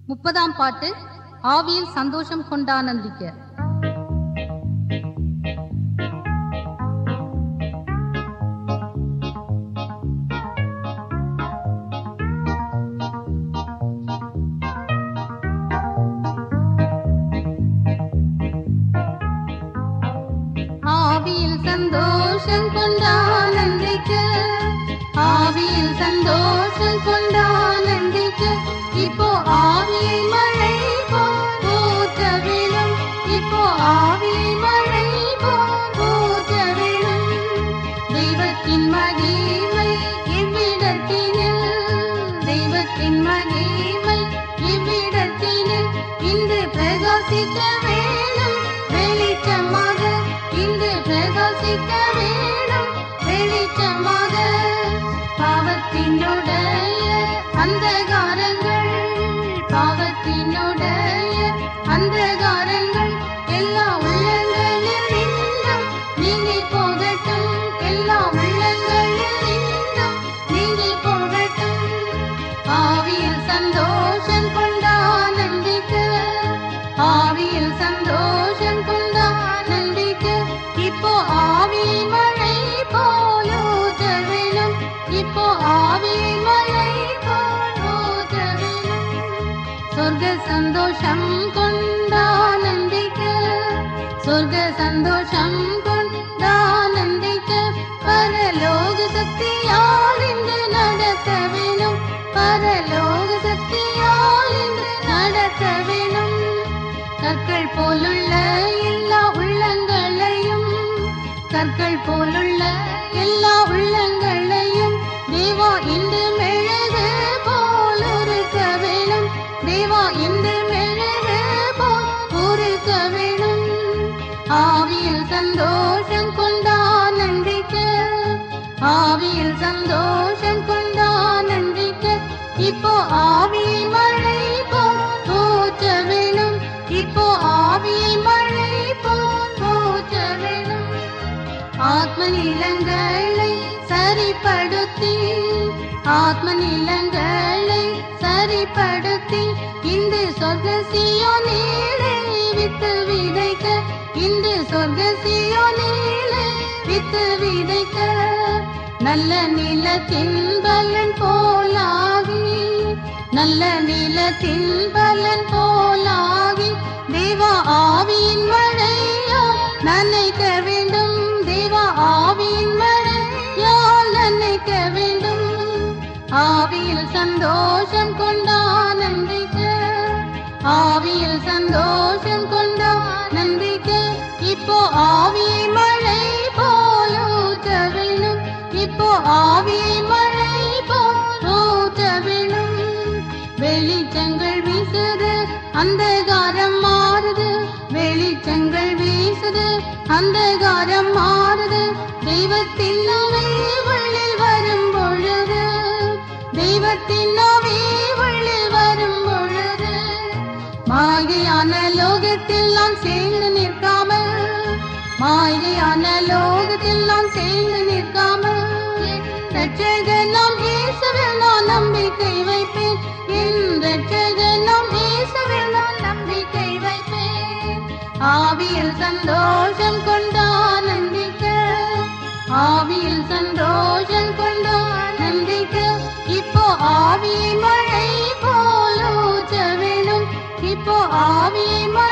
முப்பதாம் பாட்டு ஆவியில் சந்தோஷம் கொண்டானந்திக்க ஆவியில் சந்தோஷம் கொண்டானந்திக்க ஆவியில் சந்தோஷம் கொண்டானந்திக்க இப்போ ஆவியை மழை போல் ஊற்ற விழும் இப்போ ஆவியை மழை போல் ஊற்ற விழும் தெய்வத்தின் மகிமை இவ்விடத்தினில் தெய்வத்தின் மகிமை இவ்விடத்தினில் இன்று பிரகாசிக்க வேணும் வெளிச்சமாக இன்று பிரகாசிக்க வேணும் வெளிச்சமாக பாவத்தினுடைய அந்தகாரங்கள் பாவத்தினுடைய அந்தகாரங்கள் எல்லா உள்ளங்களில் நின்றும் நீங்கி போகட்டும் எல்லா உள்ளங்களில் நின்றும் நீங்கி போகட்டும் ஆவியில் சந்தோஷம் கொண்டானந்திக்க ஆவியில் சந்தோஷம் கொண்டானந்திக்க இப்போ ஆவி மழை போல் ஊற்ற வேணும் இப்போ ஆவி மழை போல் ஊற்ற வேணும் சொர்க்க சந்தோஷம் கொண்டானந்திக்க சொர்க்க சந்தோஷம் கொண்டானந்திக்க பரலோக சக்தியால் இன்று நடத்த வேணும் பரலோக சக்தியால் இன்று நடத்த வேணும் கற்கள் போலுள்ள எல்லா உள்ளங்களையும் கற்கள் போலுள்ள எல்லா உள்ளங்களையும் தேவா இன்று மெழுகு போல் உருக்க வேணும் தேவா இன்று மெழுகு போல் உருக்க வேணும் ஆவியில் சந்தோஷம் கொண்டானந்திக்க ஆவியில் சந்தோஷம் கொண்டானந்திக்க இப்போ ஆவி மழை போல் ஊற்ற வேணும் இப்போ ஆவி மழை போல் ஊற்ற வேணும் ஆத்ம நிலங்களை சரிப்படுத்தி ஆத்ம நிலங்களை சரிப்படுத்தி இந்த சொர்க்கசியோ நீளை வித்து விதைக்க இந்த சொர்க்கசியோ நீளை வித்து விதைக்க நல்ல நிலத்தின் பலன் போலாகி நல்ல நிலத்தின் பலன் போலாகி தேவா ஆவியின் மழையால் நனைக்க வேண்டும் தேவா ஆவியின் மழையால் நனைக்க வேண்டும் ஆவியில் சந்தோஷம் கொண்டானந்திக்க ஆவியில் சந்தோஷம் கொண்டானந்திக்க இப்போ ஆவியை மழை போல் ஊற்ற வேணும் இப்போ ஆவியை மழை போல் ஊற்ற வேணும் வெளிச்சங்கள் வீசுது அந்தகாரம் மாறுது வெளிச்சங்கள் வீசுது அந்தகாரம் மாறுது தெய்வத்தின் நோவே உள்ளில் வரும் பொழுது தெய்வத்தின் நோவே உள்ளில் வரும் பொழுது மாயையான லோகத்தில் நான் சேர்ந்து நிற்காமல் மாயையான லோகத்தில் நான் சேர்ந்து நிற்காமல் ரட்சகர் நாம் இயேசுவில் நான் நம்பிக்கை வைப்பேன் என் ரட்சகர் நாம் இயேசுவில் நான் நம்பிக்கை வைப்பேன் ஆவியில் சந்தோஷம் கொண்டானந்திக்க ஆவியில் சந்தோஷம் கொண்டானந்திக்க இப்போ ஆவி மழை போல் ஊற்ற வேணும் இப்போ ஆவி மழை